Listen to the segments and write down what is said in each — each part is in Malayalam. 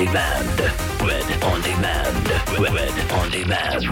demand. Red on demand. Red on demand.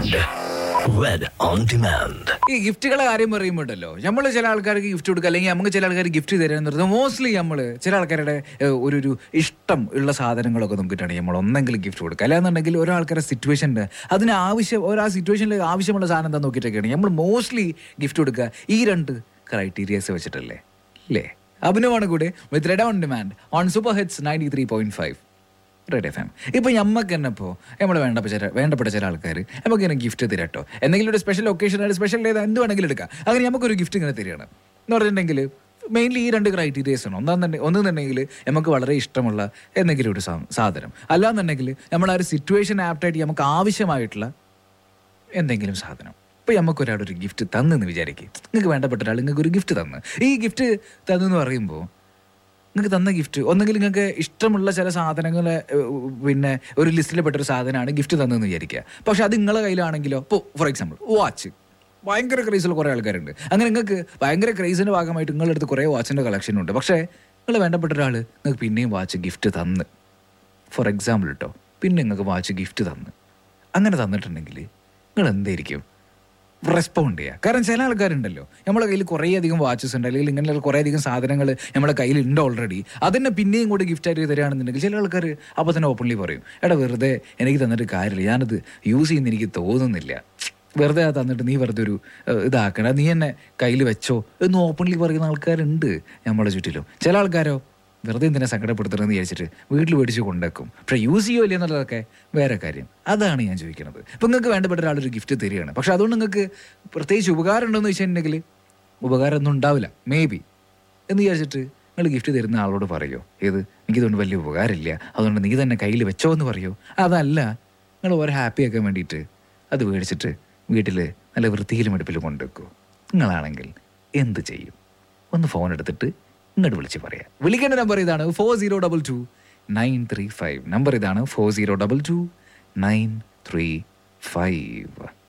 Red on demand. ഈ ഗിഫ്റ്റുകളെ കാര്യം പറയുമ്പോണ്ടല്ലോ നമ്മൾ ചില ആൾക്കാർക്ക് ഗിഫ്റ്റ് കൊടുക്കുക അല്ലെങ്കിൽ നമുക്ക് ചില ആൾക്കാർ ഗിഫ്റ്റ് തരാന്ന് പറയുന്നത് മോസ്റ്റ്ലി നമ്മൾ ചില ആൾക്കാരുടെ ഏഹ്, ഒരു ഒരു ഇഷ്ടം ഉള്ള സാധനങ്ങളൊക്കെ നോക്കിയിട്ടാണ് നമ്മൾ ഒന്നെങ്കിലും ഗിഫ്റ്റ് കൊടുക്കുക അല്ലാന്നുണ്ടെങ്കിൽ ഒരാൾക്കാരുടെ സിറ്റുവേഷൻ്റെ അതിന് ആവശ്യം ഓരോ സിറ്റുവേഷനിൽ ആവശ്യമുള്ള സാധനം എന്താ നോക്കിയിട്ടൊക്കെയാണ് നമ്മൾ മോസ്റ്റ്ലി ഗിഫ്റ്റ് കൊടുക്കുക ഈ രണ്ട് ക്രൈറ്റീരിയസ് വെച്ചിട്ടല്ലേ അല്ലേ അഭിനവാണ് കൂടെ with Red on demand on super hits ninety three point five Red F M ഇപ്പൊ ഞമ്മക്ക് തന്നെ ഇപ്പോൾ നമ്മൾ വേണ്ടപ്പെട്ട ചില വേണ്ടപ്പെട്ട ചില ആൾക്കാർ നമുക്ക് ഇങ്ങനെ ഗിഫ്റ്റ് തരാട്ടോ എന്തെങ്കിലും ഒരു സ്പെഷ്യൽ ഒക്കേഷൻ ആയിട്ട് സ്പെഷ്യൽ ഏത് എന്ത് വേണമെങ്കിലും എടുക്കാം അങ്ങനെ നമുക്കൊരു ഗിഫ്റ്റ് ഇങ്ങനെ തരികയാണ് എന്ന് പറഞ്ഞിട്ടുണ്ടെങ്കിൽ മെയിൻലി ഈ രണ്ട് ക്രൈറ്റീരിയസ് ആണ് ഒന്നാന്നുണ്ടെങ്കിൽ ഒന്നെന്നുണ്ടെങ്കിൽ നമുക്ക് വളരെ ഇഷ്ടമുള്ള എന്തെങ്കിലും ഒരു സാ- സാധനം അല്ലാന്നുണ്ടെങ്കിൽ നമ്മൾ ആ ഒരു സിറ്റുവേഷൻ ആപ്റ്റായിട്ട് നമുക്ക് ആവശ്യമായിട്ടുള്ള എന്തെങ്കിലും സാധനം ഇപ്പം നമുക്ക് ഒരാളൊരു ഗിഫ്റ്റ് തന്നെന്ന് വിചാരിക്കും നിങ്ങൾക്ക് വേണ്ടപ്പെട്ട ഒരാൾ നിങ്ങൾക്ക് ഒരു ഗിഫ്റ്റ് തന്ന് ഈ ഗിഫ്റ്റ് തന്നെന്ന് പറയുമ്പോൾ നിങ്ങൾക്ക് തന്ന ഗിഫ്റ്റ് ഒന്നെങ്കിൽ നിങ്ങൾക്ക് ഇഷ്ടമുള്ള ചില സാധനങ്ങൾ പിന്നെ ഒരു ലിസ്റ്റിൽ പെട്ടൊരു സാധനമാണ് ഗിഫ്റ്റ് തന്നതെന്ന് വിചാരിക്കുക പക്ഷെ അത് നിങ്ങളെ കയ്യിലാണെങ്കിലോ ഇപ്പോൾ ഫോർ എക്സാമ്പിൾ വാച്ച് ഭയങ്കര ക്രൈസുള്ള കുറേ ആൾക്കാരുണ്ട് അങ്ങനെ നിങ്ങൾക്ക് ഭയങ്കര ക്രൈസിൻ്റെ ഭാഗമായിട്ട് നിങ്ങളുടെ അടുത്ത് കുറേ വാച്ചിൻ്റെ കളക്ഷൻ ഉണ്ട് പക്ഷേ നിങ്ങൾ വേണ്ടപ്പെട്ട ഒരാൾ നിങ്ങൾക്ക് പിന്നെയും വാച്ച് ഗിഫ്റ്റ് തന്ന് ഫോർ എക്സാമ്പിൾ കേട്ടോ പിന്നെ നിങ്ങൾക്ക് വാച്ച് ഗിഫ്റ്റ് തന്ന് അങ്ങനെ തന്നിട്ടുണ്ടെങ്കിൽ നിങ്ങൾ എന്തായിരിക്കും റെസ്പോണ്ട് ചെയ്യുക കാരണം ചില ആൾക്കാരുണ്ടല്ലോ നമ്മളെ കയ്യിൽ കുറേ അധികം വാച്ചസ് ഉണ്ട് അല്ലെങ്കിൽ ഇങ്ങനെയുള്ള കുറേ അധികം സാധനങ്ങൾ നമ്മുടെ കയ്യിൽ ഉണ്ട് ഓൾറെഡി അതിനെ പിന്നെയും കൂടി ഗിഫ്റ്റ് ആയിട്ട് തരികയാണെന്നുണ്ടെങ്കിൽ ചില ആൾക്കാർ അപ്പോൾ തന്നെ ഓപ്പൺലി പറയും എടാ വെറുതെ എനിക്ക് തന്നിട്ട് കാര്യമില്ല ഞാനത് യൂസ് ചെയ്യുന്ന എനിക്ക് തോന്നുന്നില്ല വെറുതെ അത് തന്നിട്ട് നീ വെറുതെ ഒരു ഏഹ്, ഇതാക്കണ നീ എന്നെ കയ്യിൽ വെച്ചോ എന്ന് ഓപ്പൺലി പറയുന്ന ആൾക്കാരുണ്ട് നമ്മുടെ ചുറ്റിലും ചില ആൾക്കാരോ വെറുതെ എന്തിനാ സങ്കടപ്പെടുത്തണമെന്ന് വിചാരിച്ചിട്ട് വീട്ടിൽ മേടിച്ച് കൊണ്ടേക്കും പക്ഷെ യൂസ് ചെയ്യുമോ ഇല്ല എന്നുള്ളതൊക്കെ വേറെ കാര്യം അതാണ് ഞാൻ ചോദിക്കുന്നത് ഇപ്പം നിങ്ങൾക്ക് വേണ്ടപ്പെട്ട ഒരാളൊരു ഗിഫ്റ്റ് തരികയാണ് പക്ഷെ അതുകൊണ്ട് നിങ്ങൾക്ക് പ്രത്യേകിച്ച് ഉപകാരം ഉണ്ടോയെന്ന് വെച്ചിട്ടുണ്ടെങ്കിൽ ഉപകാരം ഒന്നും ഉണ്ടാവില്ല മേ ബി എന്ന് വിചാരിച്ചിട്ട് നിങ്ങൾ ഗിഫ്റ്റ് തരുന്ന ആളോട് പറയോ ഏത് എനിക്കിതുകൊണ്ട് വലിയ ഉപകാരമില്ല അതുകൊണ്ട് നീ തന്നെ കയ്യിൽ വെച്ചോ എന്ന് പറയോ അതല്ല നിങ്ങൾ ഓരോ ഹാപ്പി ആക്കാൻ വേണ്ടിയിട്ട് അത് മേടിച്ചിട്ട് വീട്ടിൽ നല്ല വൃത്തിയിലും എടുപ്പിലും കൊണ്ടുവെക്കോ നിങ്ങളാണെങ്കിൽ എന്ത് ചെയ്യും ഒന്ന് ഫോൺ എടുത്തിട്ട് ഇങ്ങോട്ട് വിളിച്ച് പറയാം വിളിക്കേണ്ട നമ്പർ ഇതാണ് four zero double two nine three five number ഇതാണ് four zero double two nine three five